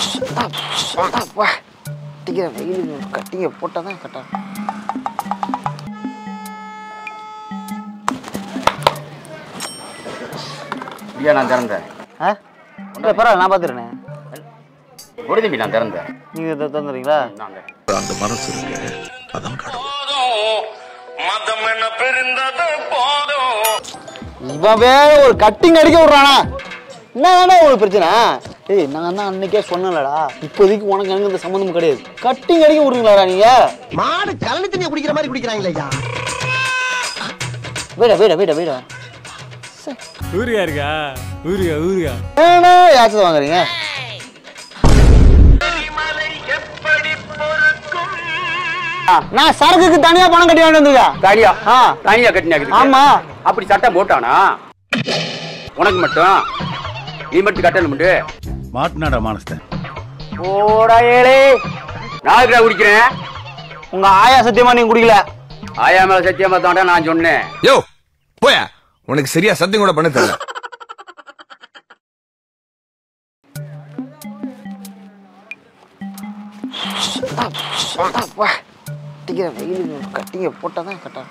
வா கட்டிக்கிற வெயில் கட்டிங்க போட்டால் தான் கரெக்டாக ஐயா நான் திறந்தேன் ஆ இல்லை பரவாயில்ல நான் பார்த்துருண்ணே ஒரு தம்பி நான் திறந்தேன் நீங்கள் தந்துடுறீங்களா நான் திறந்தேன். அந்த மனசு இருக்கு அதான் கடவுள் மதம் என்ன பிரிந்தது போதும் இவன் வேற ஒரு கட்டிங் அடிக்க விட்றானா என்ன வேணா ஒரு பிரச்சனை ஏய் நான் தான் அன்னைக்கே சொன்னேன்லடா இப்போதைக்கு உனக்கு எனக்கு இந்த சம்மந்தம் கிடையாது கட்டிங் அடிக்க விட்றீங்களாடா நீங்க மாடு கலனி தண்ணியை குடிக்கிற மாதிரி குடிக்கிறாங்களே ஐயா வீடா வீடா வீடா வீடா ஊருகா இருக்கா ஊருகா ஊருகா ஏன்னா யாச்சது வாங்குறீங்க எப்படி பொறுக்கும் ஆ, நான் சரக்குக்கு தனியா பணம் கட்டி வேண்டியதுங்க தனியா ஆ தனியா கட்டினாக்குது ஆமா அப்படி சட்டம் போட்டானா உனக்கு மட்டும் நீ மட்டும் கட்டணும் மாட்டினாடா மானஸ்தன் ஓடா ஏழே நான் இருக்கிற குடிக்கிறேன் உங்க ஆயா சத்தியமா நீங்க குடிக்கல ஆயா மேல சத்தியமா தாண்டா நான் சொன்னேன் யோ போயா உனக்கு சரியா சத்தியம் கூட பண்ண தெரியல வா கட்டிக்கிற வெயில் கட்டிங்க போட்டால் தான் கரெக்டாக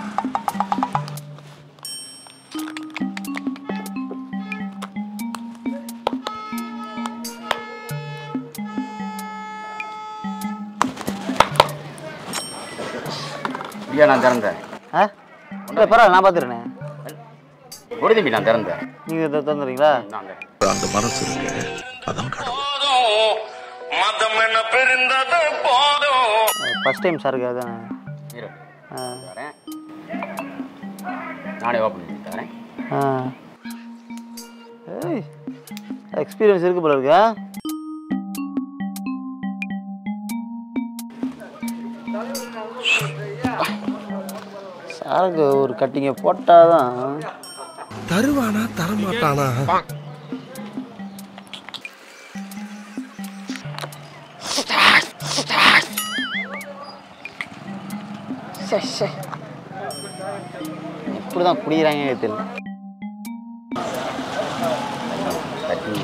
ஐயா நான் திறந்தேன் ஆ இல்லை பரவாயில்ல நான் பார்த்துருண்ணே ஒரு தம்பி நான் திறந்தேன் நீங்கள் தந்துடுறீங்களா நான் திறந்தேன். அந்த மனசு இருக்கு அதான் கடவுள் போதும் மதம் என்ன பிரிந்தது போதும் ஃபஸ்ட் டைம் சரக்கு அதுதானே இரு. ஆ தரேன் நானே ஓப்பன் பண்ணி தரேன் ஆ ஏய் எக்ஸ்பீரியன்ஸ் இருக்கு போல இருக்கா சரக்கு ஒரு கட்டிங்க போட்டாதான் தருவானா தரமாட்டானா சே சே எப்படி தான் குடிக்கிறாங்க தெரியல கட்டி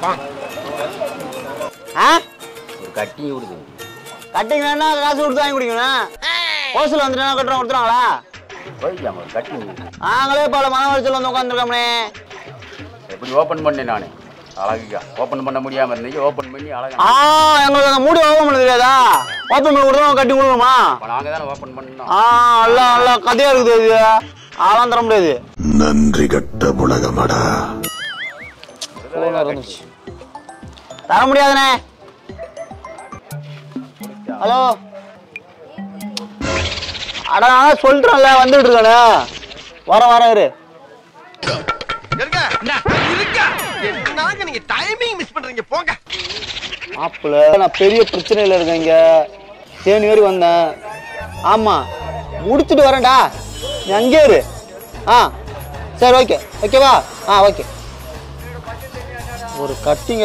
ஆ ஒரு கட்டி விடுது கட்டிங் வேணா காசு கொடுத்து வாங்கி குடிக்கணும் ஹோஸ்டல் வந்துட்டு கட்டுறோம் கொடுத்துருவாங்களா போய் ஒரு கட்டி நாங்களே பல மன வளர்ச்சியில் வந்து உட்காந்துருக்கோம்னே எப்படி ஓப்பன் பண்ணேன் நான் அழகுக்கா ஓப்பன் பண்ண முடியாம இருந்தீங்க ஓப்பன் பண்ணி அழகா ஆ எங்களுக்கு அந்த மூடி ஓப்பன் பண்ண தெரியாதா ஓப்பன் பண்ணி கொடுத்தோம் கட்டி கொடுக்கணுமா அப்ப நாங்க தானே ஓப்பன் பண்ணோம் ஆ நல்லா நல்லா கதையா இருக்குது இது அதெல்லாம் தர முடியாது நன்றி கட்ட உலகமடா போன இருந்துச்சு தர முடியாதுண்ணே ஹலோ அட நான் சொல்லிட்டேன்ல வந்துட்டு இருக்கானே வர வர இரு என்னங்க நீங்க டைமிங் மிஸ் பண்றீங்க போங்க மாப்பிள்ள நான் பெரிய பிரச்சனையில் இருக்கேன் இங்க தேனி வரை வந்தேன் ஆமா முடிச்சுட்டு வரேன்டா நீ அங்கேயே இரு ஆ சரி ஓகே ஓகேவா ஆ ஓகே ஒரு கட்டிங்க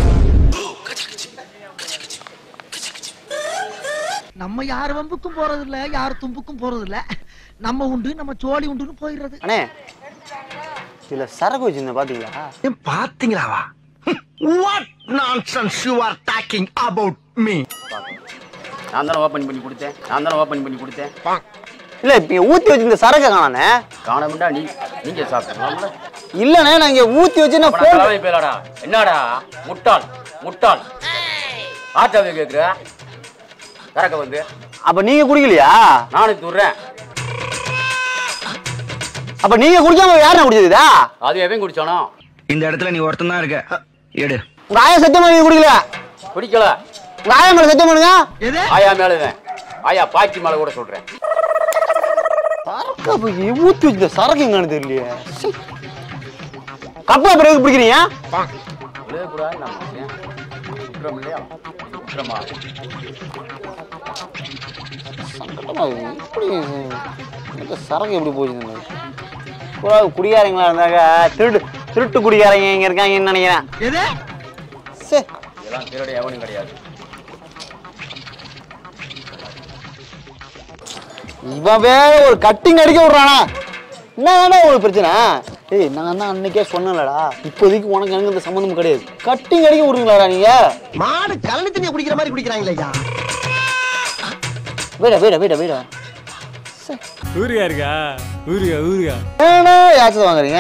நம்ம யார் வம்புக்கும் போறது இல்ல யார் தும்புக்கும் போறது இல்ல நம்ம உண்டு நம்ம சோழி உண்டுன்னு போயிடுறது அண்ணே இதுல சரக்கு வச்சிருந்தேன் பாத்தீங்களா பாத்தீங்களாவா what nonsense you are talking about me நான் தானே ஓப்பன் பண்ணி கொடுத்தேன் நான் தானே ஓப்பன் பண்ணி கொடுத்தேன் இல்ல இப்ப ஊத்தி வச்சிருந்த சரக்கை காணானே காணமுண்டா நீ நீங்க சாப்பிடலாம்ல இல்லண்ணே நான் இங்க ஊத்தி வச்சு நான் அப்ப நான் phone- தலைமை பேலாடா என்னடா முட்டாள் முட்டாள் ஆட்டாவே கேக்குற கறக்க வந்து அப்ப நீங்க குடிக்கலையா நானும் துறேன் அப்ப நீங்க குடிக்காம யாருண்ணே குடிச்சதா அது எவன் குடிச்சானோ இந்த இடத்துல நீ ஒருத்தன் தான் இருக்க எடு உங்க ஆயா சத்தியமா நீங்க குடிக்கல குடிக்கல உங்க ஆயா மேல சத்தியம் பண்ணுங்க ஆயா மேலதான் ஆயா பாக்கி மேல கூட சொல்றேன் சரக்கு அப்ப இ- ஊத்தி வச்சிருந்த சரக்கு எங்கன்னு தெரியலையே சீ. கப்பா பிறகு பிடிக்கிறீங்க விழுகக்கூடாது நம்ம விஷயம். குற்றம் இல்லையா குற்றமா சங்கடமா இருக்கு. இப்படி இந்த சரக்கு எப்படி போச்சுன்னு பூரா குடிகாரங்களா இருந்தாக்க திருட்டு திருட்டு குடிகாரங்க இங்க இருக்காங்கன்னு நினைக்கிறேன் எது சே இதெல்லாம் திருட எவனும் கிடையாது இவன் வேற ஒரு கட்டிங் அடிக்க விடுறானா என்ன வேணா ஒரு பிரச்சனை ஏய் நான் தான் அன்னைக்கே சொன்னேன்லடா இப்போதைக்கு உனக்கு எனக்கு இந்த சம்மந்தம் கிடையாது கட்டிங் அடிக்க விடுறீங்களாடா நீங்க மாடு கலனி தண்ணியை குடிக்கிற மாதிரி குடிக்கிறாங்களே ஐயா வீடா வீடா வீடா வீடா ஊருகா இருக்கா ஊருகா ஊருகா ஏன்னா யாச்சதை வாங்குறீங்க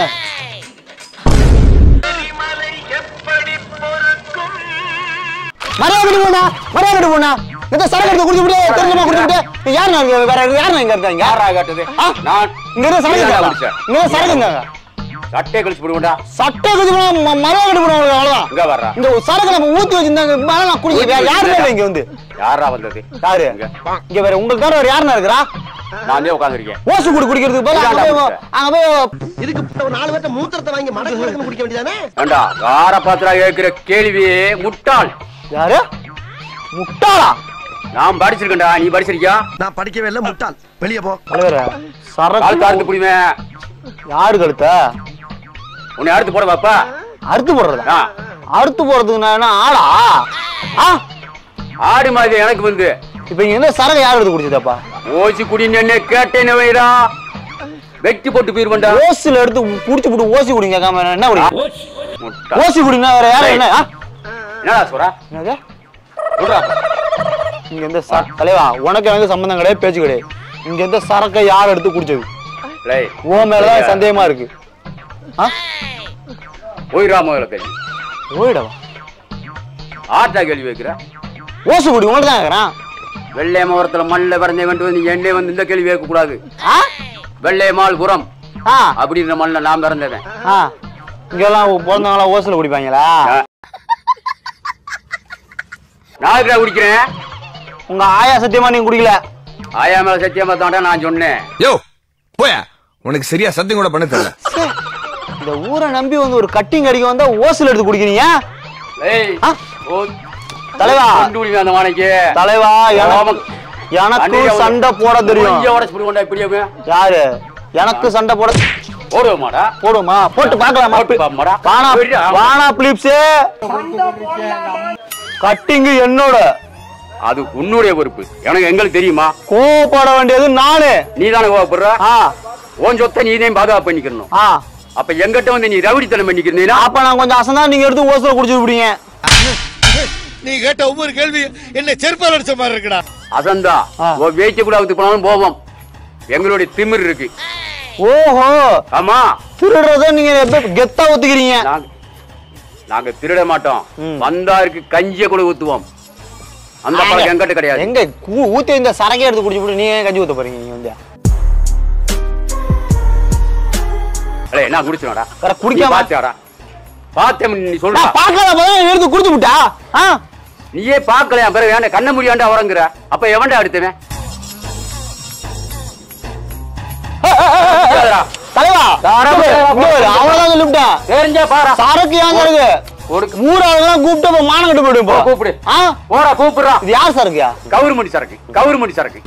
எரிமலை எப்படி பொறுக்கும் மரியாதை கட்டி போனா மரியாதை கட்டி போனா இந்த சரக்கு எடுத்து குடிச்சு விட்டு தெரிஞ்சமா குடிச்சு விட்டு யார் நான் இங்க வேற யார் இங்க இருக்காங்க யாரா காட்டுது ஆ? நான் இங்க இருந்து சரக்கு நீதானா இருக்காங்க. குடிச்ச? இங்க இருந்து சரக்கு இருக்காங்க சட்டையை கழிச்சு போடுவோம்டா சட்டை குடிச்சு போனா ம- மரியாதை கட்டி போனா அவ்வளவுதான் இங்க வர்றா இந்த சரக்கு நம்ம ஊத்தி வச்சிருந்தாங்க மேல நான் குடிக்க வேற யாருமே இல்லை இங்க வந்து யாரா வந்தது யாரு இங்க. இங்க வேற உங்களுக்கு தவிர வேற யாருன்னா இருக்கிறா நானே உட்காந்துருக்கேன் ஓசு குடி குடிக்கிறதுக்கு பதிலா அங்க போய் அங்க போய் இதுக்கு ஒரு நாலு பேர்த்த மூத்திரத்தை வாங்கி மடக்கு மடக்குன்னு குடிக்க வேண்டியதானே ஏண்டா கார பாத்திரா கேட்கிற கேள்வியே முட்டாள் யாரு முட்டாளா நான் படிச்சிருக்கேன்டா நீ படிச்சிருக்கியா நான் படிக்கவே இல்லை முட்டாள் வெளியே போ தலைவர கால் சரக்கு தாழ்ந்து புடிவேன் யாரு கழுத்த உன்னை அடுத்து போட பாப்பா அறுத்து போடுறதா ஆ. அறுத்து போடுறதுக்கு நான் என்ன ஆளா ஆ ஆடு மாதிரி எனக்கு வந்து இப்ப இங்க என்ன சரக்கு யார் எடுத்து குடிச்சதாப்பா ஓசி குடின்னு என்ன கேட்டேன்னு வைடா வெட்டி போட்டு போயிருவேன்டா ஓசில எடுத்து குடிச்சு போட்டு ஓசி குடிங்க கேட்காம என்ன குடி முட்டாள். ஓசி குடினா வேற யாரும் என்ன ஆ? என்னடா சொல்றா என்னது சொல்றா இங்க எந்த ச- தலைவா உனக்கு எனக்கு சம்பந்தம் கிடையாது பேச்சு கிடையாது இங்க எந்த சரக்கை யார் எடுத்து குடிச்சது லேய், ஓ மேலதான் சந்தேகமா இருக்கு ஆ போயிடா முதல்ல கேள்வி ஓயிடவா ஆட்டா கேள்வி வைக்கிற ஓசு குடி உனக்கு தான் கேக்குறான் வெள்ளை மோரத்துல மண்ணில் பிறந்தே வந்து நீ என்னே வந்து இந்த கேள்வி கேட்க கூடாது ஆ வெள்ளை மால் புறம் ஆ அப்படின்ற மண்ணில் நான் பிறந்தவன் ஆ இங்கெல்லாம் பிறந்தவங்களாம் ஓசில குடிப்பாங்களா நான் இருக்கிற குடிக்கிறேன் உங்க ஆயா சத்தியமா நீங்க குடிக்கல ஆயா மேல சத்தியமா தாண்டா நான் சொன்னேன் யோ போயா உனக்கு சரியா சத்தியம் கூட பண்ண தெரியல இந்த ஊரை நம்பி வந்து ஒரு கட்டிங் அடிக்க வந்தா ஓசில எடுத்து குடிக்கிறீங்க ஏய் ஆ? ஓ தலைவா. கொண்டு விடுவேன் அந்த மானைக்கு தலைவா எனக்கு ஆமா. எனக்கு அன்னைக்கு அவன் சண்டை போட தெரியும் கொஞ்சம் உடச்சு போடுவோம்டா இப்படியே யாரு எனக்கு சண்டை போட போடுவோமாடா போடுமா போட்டு பார்க்கலாமா போட்டு பாப்போமாடா. வானா போயிட்டு, ஆமா. வானா பிலிப்ஸ் கட்டிங் என்னோட அது உன்னுடைய பொறுப்பு எனக்கு எங்களுக்கு தெரியுமா கோவப்பட வேண்டியது நானு நீ தானே கோவப்படுற ஆ உன் சொத்தை நீ தான் பாதுகாப்பு பண்ணிக்கணும் ஆ அப்ப எங்கிட்ட வந்து நீ ரவுடித்தனம் பண்ணிக்கிறீனா அப்ப நான் கொஞ்சம் அசந்தா நீங்க எடுத்து ஓசல குடிச்சு விடுவீங்க நீ கேட்ட ஒவ்வொரு கேள்வி என்ன செருப்பால் அடிச்ச மாதிரி இருக்குடா அசந்தா ஆ. உன் வேய்ச்சி கூட அவுத்து போனாலும் போவோம் எங்களுடைய திமிர் இருக்கு ஓஹோ ஆமா திருடுறத நீங்க எப்ப கெத்தா ஒத்துக்கிறீங்க நாங்க நாங்க திருட மாட்டோம் ம். வந்தாருக்கு கஞ்சிய கூட ஊத்துவோம் அந்த பழக்கம் எங்கிட்ட கிடையாது எங்க கூ- ஊத்தி இந்த சரக்கே எடுத்து குடிச்சு விட்டு நீங்க ஏன் கஞ்சி ஊத்த போறீங்க நீங்க வந்து அடே என்ன குடிச்சோடா வேற குடிக்காம- பாத்தியாடா பார்த்தேன் நீ சொல்ற நான் பார்க்காத போது எடுத்து குடிச்சு விட்டா ஆ நீயே பார்க்கலையா பிறகு வேண்டாம் கண்ண முடியாண்டா உறங்குற அப்ப எவன்டா அடுத்தவன் தலைவா அவ்வளவுதான் சொல்லிவிட்டேன் தெரிஞ்சா பாரா சரக்கு ஏன் சரக்கு கொடுக்கு. ஊராளுங்கெல்லாம் கூப்பிட்டு அப்ப மானம் கட்டு போயிடும் இப்போ. கூப்பிடு ஆ போடா கூப்பிடுறான் இது யார் சரக்குயா கவுர்மெண்ட் சரக்கு கவுர்மெண்ட் சரக்கு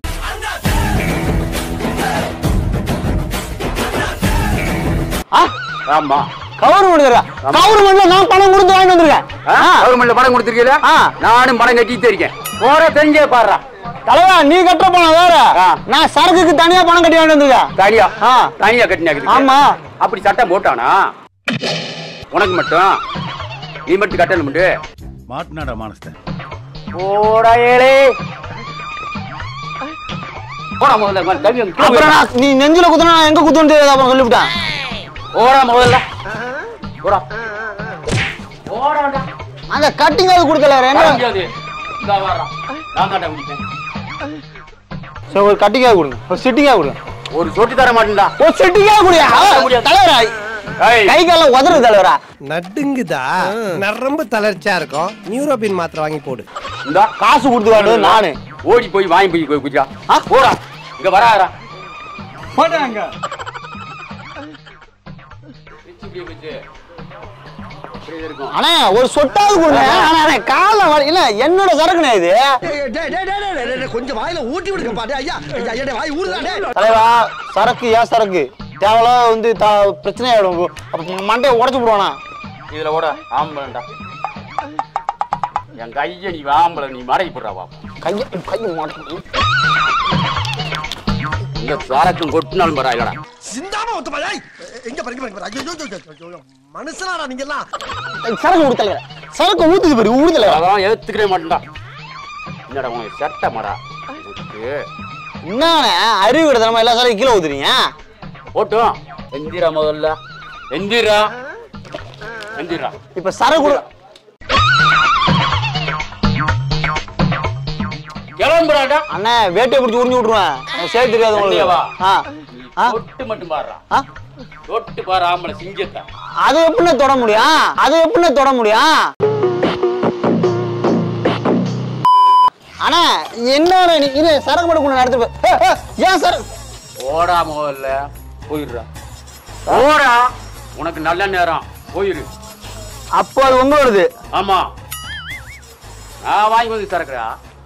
ஆ ஆமா கவர்மெண்ட் கவர்மெண்ட்ல நான் பணம் கொடுத்து வாங்கிட்டு வந்திருக்கேன் ஆ. கவர்மெண்ட்ல பணம் கொடுத்துருக்கீல ஆ. நானும் பணம் கட்டிட்டு இருக்கேன் போற தெரிஞ்சே பாடுறா தலைவா நீ கட்டுற பணம் வேற ஆ. நான் சரக்குக்கு தனியா பணம் கட்டி வாங்கிட்டு வந்திருக்கேன் தனியா ஆ. தனியா கட்டினாக்குது ஆமா. அப்படி சட்டம் போட்டானா உனக்கு மட்டும் நீ மட்டும் கட்டணும் மட்டும் மாட்டினாடா மானஸ்தன் போடா ஏழே போடா முதல்ல முதல்ல தம்பி வந்து கீழே அப்புறம் நான் நீ நெஞ்சில குத்துனா நான் எங்க குத்துன்னு தெரியாது அப்புறம் சொல்லிவிட்டேன் போடா முதல்ல போடா போடாடா அந்த கட்டிங் அது கொடுக்கல என்ன வர முடியாது இந்தா வர்றான் நான் தாண்டா குடிப்பேன் சரி ஒரு கட்டிங்காக கொடுங்க ஒரு சிட்டிங்காக கொடுங்க ஒரு சொட்டு தர மாட்டேன்டா ஒரு சிட்டிங்காக குடியா முடியாது. தலைவரா ஏய், கை காலம் உதறு தலைவரா நடுங்குதா நரம்பு தளர்ச்சியா இருக்கும் நியூரோபின் மாத்திரை வாங்கி போடு இந்தா காசு கொடுத்து வாங்கினது நானு ஓடி போய் வாங்கி போய் போய் குடிச்சா ஆ போடா இங்க வராரா போட்டாங்க அண்ணே ஒரு சொட்டாவது கொடுங்க அண்ணே, அண்ணே கால வலி இல்ல என்னோட சரக்குண்ணே இது டேய், டேய், டேய், டேய், டேய், டேய், டேய், கொஞ்சம் வாயில ஊட்டி விடுங்க பாட்டு ஐயா ஐயா, ஐயா, டேய், வாய் ஊறுதா டேய். தலைவா சரக்கு ஏன் சரக்கு தேவையில்லா வந்து த- பிரச்சனை ஆயிடும் அப்ப மண்டையை உடச்சு விடுவானா இதுல ஓட ஆம்பளண்டா என் கைய நீ ஆம்பளை நீ மடக்கி போடுறா வா கையை கையை மாட்டேன் இந்த சரக்கும் கொட்டினாலும் பரவாயில்லடா சிந்தாம ஒத்துமா டேய் எங்க பாருங்க பாருங்க ஐயோ ஐயோ, ஐயோ, ஐயோ மனுஷனாடா நீங்க எல்லாம் சரக்கு ஊடுத்தல சரக்கு ஊத்துது பாரு ஊடுதல அதான் ஏத்துக்கவே மாட்டேன்டா என்னடா உனக்கு சட்டை மரா உனக்கு என்னண்ணே அறிவு கிடத்தனமா எல்லா சரக்கு கீழே ஊத்துறீங்க போட்டும் எந்திரா முதல்ல எந்திரா எந்திரா இப்ப சரக்கு ஊடு- கிளம்புறாடா அண்ணே வேட்டையை பிடிச்சி உறிஞ்சு விட்டுருவேன் எனக்கு செய்ய தெரியாது உங்களுக்கு வேட்டையவா? ஆ ஆ தொட்டு மட்டும் பாடுறா ஆ தொட்டு பாரு ஆம்பளை சிங்கத்தை அது எப்படிண்ணே தொட முடியும் அது எப்படிண்ணே தொட முடியும் அண்ணா என்ன நீ இது சரக்கு மட்டும் கொண்டு நடத்து போ- ஏ, ஏ, ஏன் சரக்கு ஓடா முதல்ல போயிடுறா ஓடா உனக்கு நல்ல நேரம் போயிரு அப்போ அது உங்களோடது ஆமா நான் வாங்கி வந்து சரக்குடா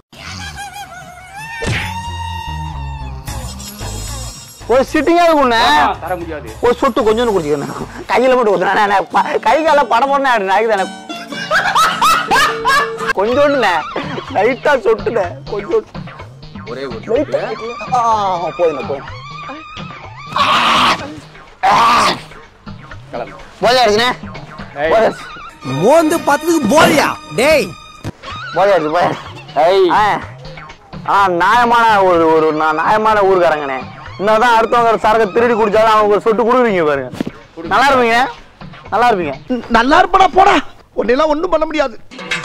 ஒரு சிட்டிங்காக கொண்டு ஆமா, தர முடியாது ஒரு சொட்டு கொஞ்சோண்டு குடிச்சிக்கிறேன் கையில மட்டும் ஊத்துறேன் கை கால படம் போடனே அப்படி நாய்க்கு தானே கொஞ்சோண்டுண்ணே லைட்டா சொட்டுண்ணே கொஞ்சோண்டு ஒரே ஒரு லைட்டா ஆ போதுண்ணே போதும் கிளம்பு போதை அடிச்சுண்ணே ஏய். போதை மோந்து பார்த்ததுக்கு போலியா டேய் போதை அடிச்சு போதை ஏய் ஆ ஆ நியாயமான ஒரு ஒரு நா- நியாயமான ஊருக்காரங்கண்ணே இன்னதான் அடுத்தவங்க சரக்கு திருடி குடிச்சாலும் அவங்க ஒரு சொட்டு கொடுக்குறீங்க பாருங்க நல்லா இருப்பீங்க நல்லா இருப்பீங்க நல்லா இருப்படா போடா உன்னெல்லாம் ஒண்ணும் பண்ண முடியாது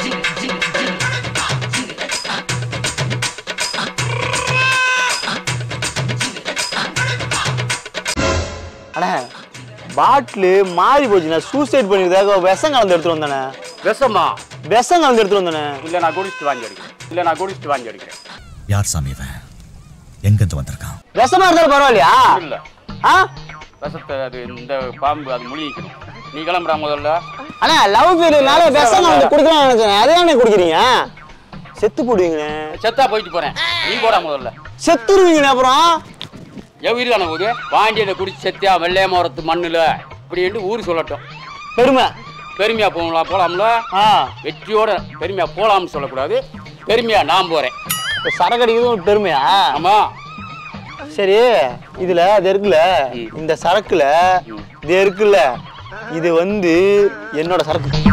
அண்ணே பாட்டிலு மாறி போச்சுண்ணே சூசைட் பண்ணிருக்காக விஷம் கலந்து எடுத்துட்டு வந்தானே விஷமா விஷம் கலந்து எடுத்துட்டு வந்தானே இல்ல நான் குடிச்சிட்டு வாங்கி அடிக்கிறேன் இல்ல நான் குடிச்சிட்டு வாங்கி அடிக்கிறேன் யார் சாமி இவன் எங்கிருந்து வந்திருக்கான் விஷமா இருந்தாலும் பரவாயில்லையா இல்ல ஆ விஷத்தை அது இந்த பாம்பு அது முழுகிக்கணும் நீ கிளம்புறா முதல்ல அண்ணா லவ் ஃபெயிலியர்னால விஷம் கலந்து குடிக்கலாம் நினைச்சேன் அதே என்ன குடிக்கிறீங்க செத்து போடுவீங்கண்ணே செத்தா போயிட்டு போறேன் நீ போடா முதல்ல செத்துருவீங்கண்ணே அப்புறம் என் உயிரான போது பாண்டியனை குடிச்சு செத்தியா வெள்ளைய மரத்து மண்ணுல இப்படின்ட்டு ஊர் சொல்லட்டும் பெருமை பெருமையா போகலாம் போலாம்ல ஆ வெற்றியோட பெருமையா போலாம்னு சொல்லக்கூடாது பெருமையா நான் போறேன் இப்ப சரக்கு அடிக்கிறது ஒரு பெருமையா ஆமா சரி இதுல அது இருக்குல்ல இந்த சரக்குல இது இருக்குல்ல இது வந்து என்னோட சரக்கு